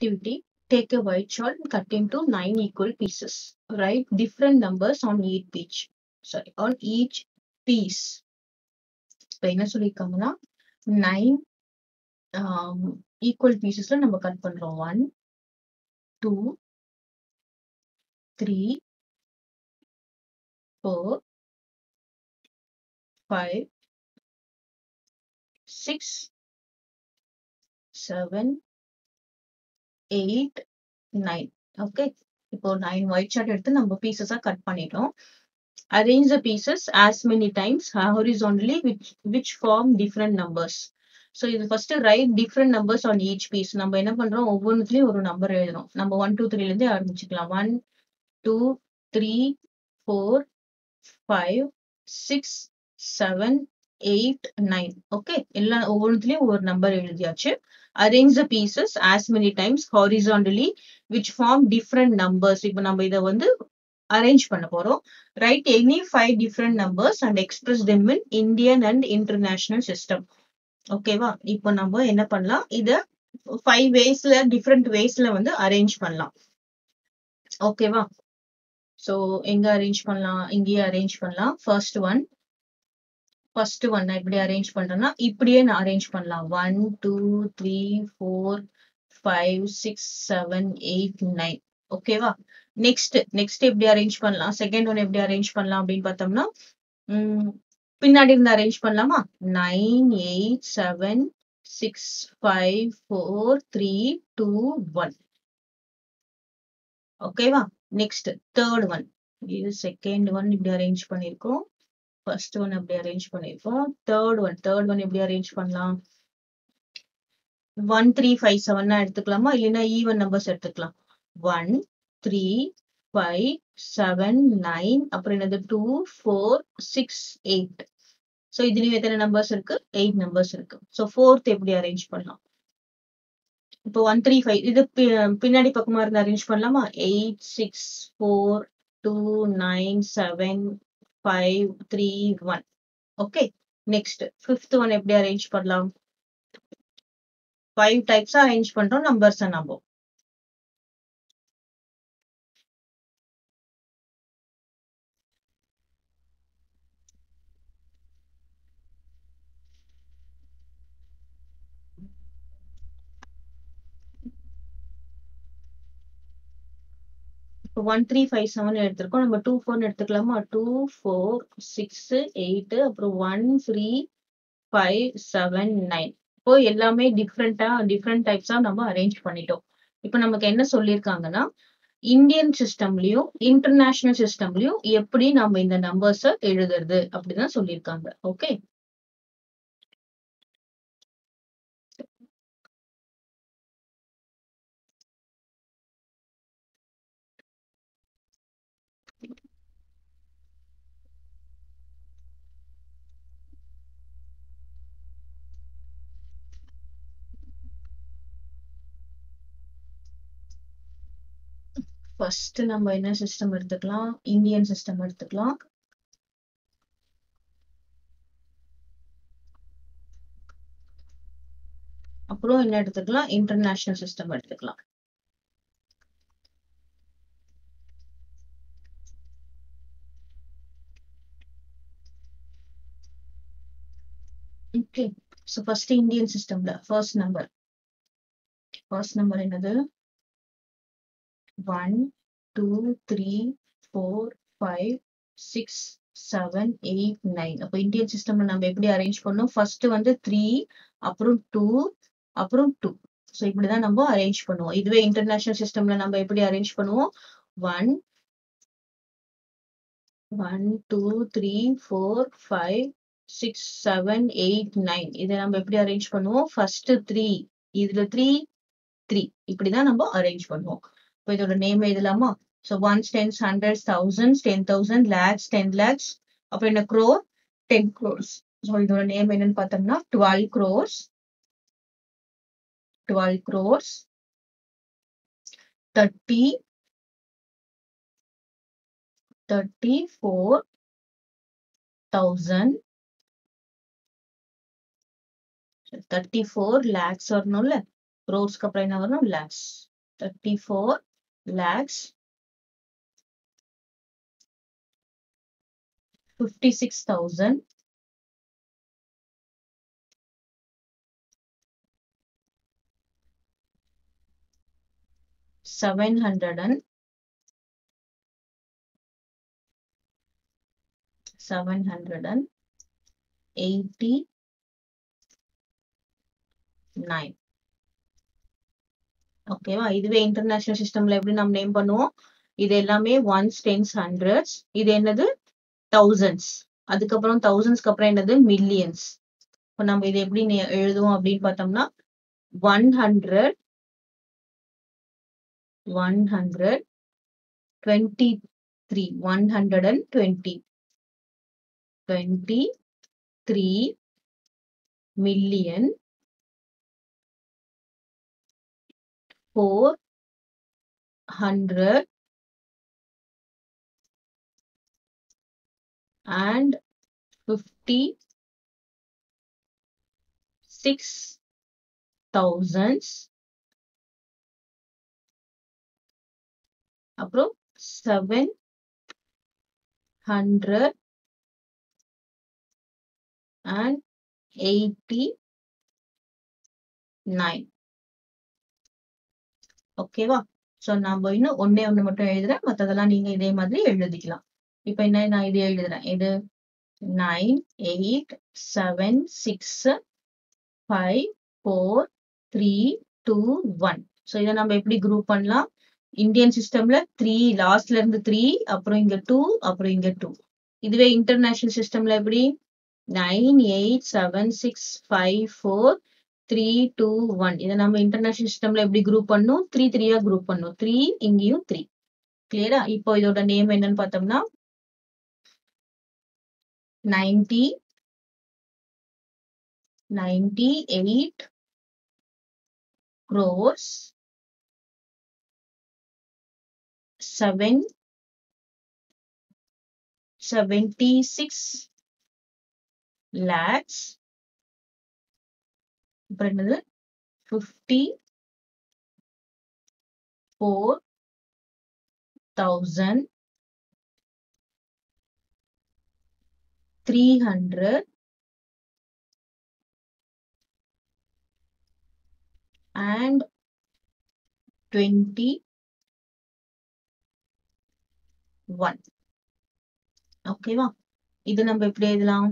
activity take a white chart and cut into nine equal pieces write different numbers on each piece sorry on each piece இப்ப என்ன சொல்லியிருக்காங்கன்னா nine equal பீசஸ்ல நம்ம cut பண்றோம் one two three four five six seven eight nine okay இப்போ nine white chart எடுத்து நம்ம பீசஸா cut பண்ணிட்டோம் arrange the pieces as many times horizontally which which form different numbers so இது first right different numbers on each piece நம்ம என்ன பண்றோம் ஒவ்வொன்றுத்துலயும் ஒரு நம்பர் எழுதுறோம் நம்ம ஒன் டூ த்ரீல இருந்தே ஆரம்பிச்சுக்கலாம் one two three four five six seven eight nine okay எல்லா ஒவ்வொன்றுத்துலயும் ஒரு நம்பர் எழுதியாச்சு arrange the pieces as many times horizontally which form different numbers இப்போ நம்ம இதை வந்து அரேஞ்ச் பண்ண போறோம் right any five different numbers and express them in Indian and international system ஓகேவா இப்போ நம்ம என்ன பண்ணலாம் இத ஃபைவ் வேஸ்ல டிஃப்ரெண்ட் வேஸ்ல வந்து அரேஞ்ச் பண்ணலாம் ஓகேவா சோ எங்க அரேஞ்ச் பண்ணலாம் இங்கேயே அரேஞ்ச் பண்ணலாம் ஃபர்ஸ்ட் ஒன் ஃபர்ஸ்ட் ஒன் நான் இப்படி அரேஞ்ச் பண்றேன்னா இப்படியே நான் அரேஞ்ச் பண்ணலாம் one two three four five six seven eight nine ஓகேவா நெக்ஸ்ட் நெக்ஸ்ட் எப்படி அரேஞ்ச் பண்ணலாம் செகண்ட் ஒன் எப்படி அரேஞ்ச் பண்ணலாம் அப்படின்னு பார்த்தோம்னா பின்னாடி இருந்து அரேஞ்ச் பண்ணலாமா nine eight seven six five four three two one ஓகேவா நெக்ஸ்ட் தேர்ட் ஒன் இது செகண்ட் ஒன் இப்படி அரேஞ்ச் பண்ணிருக்கோம் ஃபர்ஸ்ட் ஒன் அப்படி அரேஞ்ச் பண்ணிருக்கோம் தேர்ட் ஒன் தேர்ட் ஒன் எப்படி அரேஞ்ச் பண்ணலாம் ஒன் த்ரீ ஃபைவ் செவன் எடுத்துக்கலாமா இல்லைன்னா ஈவன் நம்பர்ஸ் எடுத்துக்கலாம் one three five seven nine அப்புறம் என்னது two four six eight so இதுலயும் எத்தனை நம்பர்ஸ் இருக்கு எயிட் நம்பர்ஸ் இருக்கு ஸோ ஃபோர்த் எப்படி அரேஞ்ச் பண்ணலாம் இப்போ ஒன் த்ரீ ஃபைவ் இது பின்னாடி பக்கமா இருந்து அரேஞ்ச் பண்ணலாமா eight six four two nine seven five three one okay next fifth one எப்படி அரேஞ்ச் பண்ணலாம் ஃபைவ் டைப்ஸா அரேஞ்ச் பண்றோம் நம்பர்ஸ் நம்ம இப்போ ஒன் த்ரீ ஃபைவ் செவன் எடுத்திருக்கோம் நம்ம டூ ஃபோர்னு எடுத்துக்கலாமா டூ ஃபோர் சிக்ஸ் எயிட் அப்புறம் one three five seven nine இப்போ எல்லாமே டிஃப்ரெண்டா டிஃப்ரெண்ட் டைப்ஸா நம்ம அரேஞ்ச் பண்ணிட்டோம் இப்போ நமக்கு என்ன சொல்லியிருக்காங்கன்னா இந்தியன் சிஸ்டம்லயும் இன்டர்நேஷனல் சிஸ்டம்லயும் எப்படி நம்ம இந்த நம்பர்ஸ எழுதுறது அப்படிதான் சொல்லியிருக்காங்க ஓகே ஃபர்ஸ்ட் நம்ம என்ன சிஸ்டம் எடுத்துக்கலாம் இந்தியன் சிஸ்டம் எடுத்துக்கலாம் அப்புறம் என்ன எடுத்துக்கலாம் இன்டர்நேஷனல் சிஸ்டம் எடுத்துக்கலாம் ஓகே ஸோ ஃபர்ஸ்ட் இந்தியன் சிஸ்டம்ல ஃபர்ஸ்ட் நம்பர் ஃபர்ஸ்ட் நம்பர் என்னது one two three four five six seven eight nine அப்போ இந்தியன் சிஸ்டம்ல நம்ம எப்படி அரேஞ்ச் பண்ணோம் ஃபர்ஸ்ட் வந்து த்ரீ அப்புறம் டூ அப்புறம் டூ ஸோ இப்படிதான் நம்ம அரேஞ்ச் பண்ணுவோம் இதுவே இன்டர்நேஷனல் சிஸ்டம்ல நம்ம எப்படி அரேஞ்ச் பண்ணுவோம் one one two three four five six seven eight nine இதை நம்ம எப்படி அரேஞ்ச் பண்ணுவோம் ஃபர்ஸ்ட் த்ரீ இதுல த்ரீ த்ரீ இப்படிதான் நம்ம அரேஞ்ச் பண்ணுவோம் இப்போ இதோட நேம் எழுதலாமா so ones tens hundreds thousands ten thousand lakhs ten lakhs அப்புறம் என்ன க்ரோர் டென் க்ரோர்ஸ் ஸோ இதோட நேம் என்னன்னு பார்த்தோம்னா twelve crores twelve crores thirty thirty four thousand thirty four lakhs வரணும்ல க்ரோர்ஸ்க்கு அப்புறம் என்ன வரணும் lakhs thirty four lakhs fifty six thousand seven hundred and seven hundred and eighty nine ஓகேவா இதுவே இன்டர்நேஷனல் சிஸ்டம்ல எப்படி நம்ம நேம் பண்ணுவோம் இது எல்லாமே ஒன்ஸ் டென்ஸ் ஹண்ட்ரட்ஸ் இது என்னது தௌசண்ட்ஸ் அதுக்கப்புறம் தௌசண்ட்ஸ்க்கு அப்புறம் என்னது மில்லியன்ஸ் இப்போ நம்ம இது எப்படி நே- எழுதுவோம் அப்படின்னு பார்த்தோம்னா one hundred one hundred twenty three one hundred and twenty twenty three million four hundred and fifty six thousands அப்புறம் seven hundred and eighty nine ஓகேவா சோ நம்ம இன்னும் ஒன்னே ஒண்ணு மட்டும் எழுதுறேன் மத்ததெல்லாம் நீங்க இதே மாதிரி எழுதிக்கலாம் இப்ப என்ன நான் இது எழுதுறேன் இது nine eight seven six five four three two one so இதை நம்ம எப்படி குரூப் பண்ணலாம் இந்தியன் சிஸ்டம்ல த்ரீ லாஸ்ட்ல இருந்து த்ரீ அப்புறம் இங்க டூ அப்புறம் இங்க டூ இதுவே இன்டர்நேஷனல் சிஸ்டம்ல எப்படி nine eight seven six five four three two one இதை நம்ம இன்டர்நேஷனல் சிஸ்டம்ல எப்படி குரூப் பண்ணும் த்ரீ த்ரீயா குரூப் பண்ணும் த்ரீ இங்கேயும் த்ரீ கிளியரா இப்போ இதோட நேம் என்னன்னு பார்த்தோம்னா ninety ninety eight crores seven seventy six lakhs அப்புறம் என்னது fifty four thousand three hundred and 21 ஓகேவா இது நம்ம எப்படி எழுதலாம்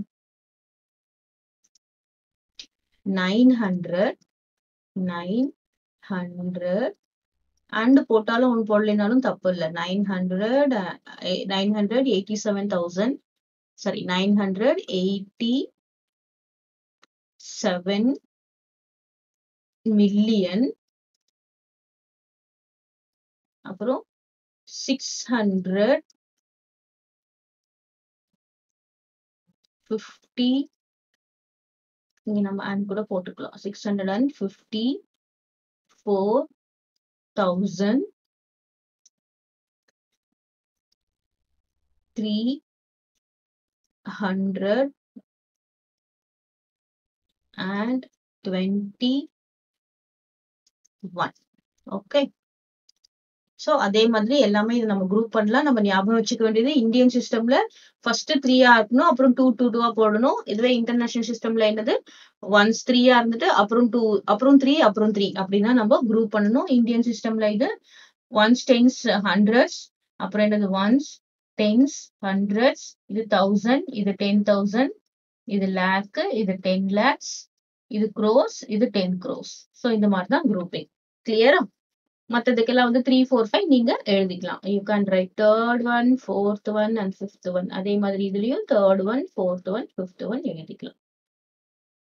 nine hundred nine hundred and போட்டாலும் ஒன்று போடலைனாலும் தப்பு இல்லை nine hundred nine hundred eighty seven thousand sorry nine hundred eighty seven million அப்புறம் சிக்ஸ் ஹண்ட்ரட் ஃபிஃப்டி இங்க நம்ம அண்ட் கூட போட்டுக்கலாம் six hundred and fifty four thousand three hundred and twenty one okay so அதே மாதிரி எல்லாமே இது நம்ம குரூப் பண்ணலாம் நம்ம ஞாபகம் வச்சுக்க வேண்டியது இந்தியன் சிஸ்டம்ல ஃபர்ஸ்ட் த்ரீயா இருக்கணும் அப்புறம் டூ டூ டூவா போடணும் இதுவே இன்டர்நேஷனல் சிஸ்டம்ல என்னது ஒன்ஸ் த்ரீயா இருந்துட்டு அப்புறம் டூ அப்புறம் த்ரீ அப்புறம் த்ரீ அப்படின்னா நம்ம குரூப் பண்ணணும் இந்தியன் சிஸ்டம்ல இது ஒன்ஸ் டென்ஸ் ஹண்ட்ரட்ஸ் அப்புறம் என்னது ஒன்ஸ் டென்ஸ் ஹண்ட்ரட்ஸ் இது தௌசண்ட் இது டென் தௌசண்ட் இது லேக் இது டென் லேக்ஸ் இது க்ரோஸ் இது டென் க்ரோஸ் ஸோ இந்த மாதிரி தான் குரூப்பிங் கிளியரா மற்றதுக்கெல்லாம் வந்து த்ரீ ஃபோர் ஃபைவ் நீங்க எழுதிக்கலாம் you can write third one fourth one and fifth one அதே மாதிரி இதுலயும் third one fourth one fifth one எழுதிக்கலாம்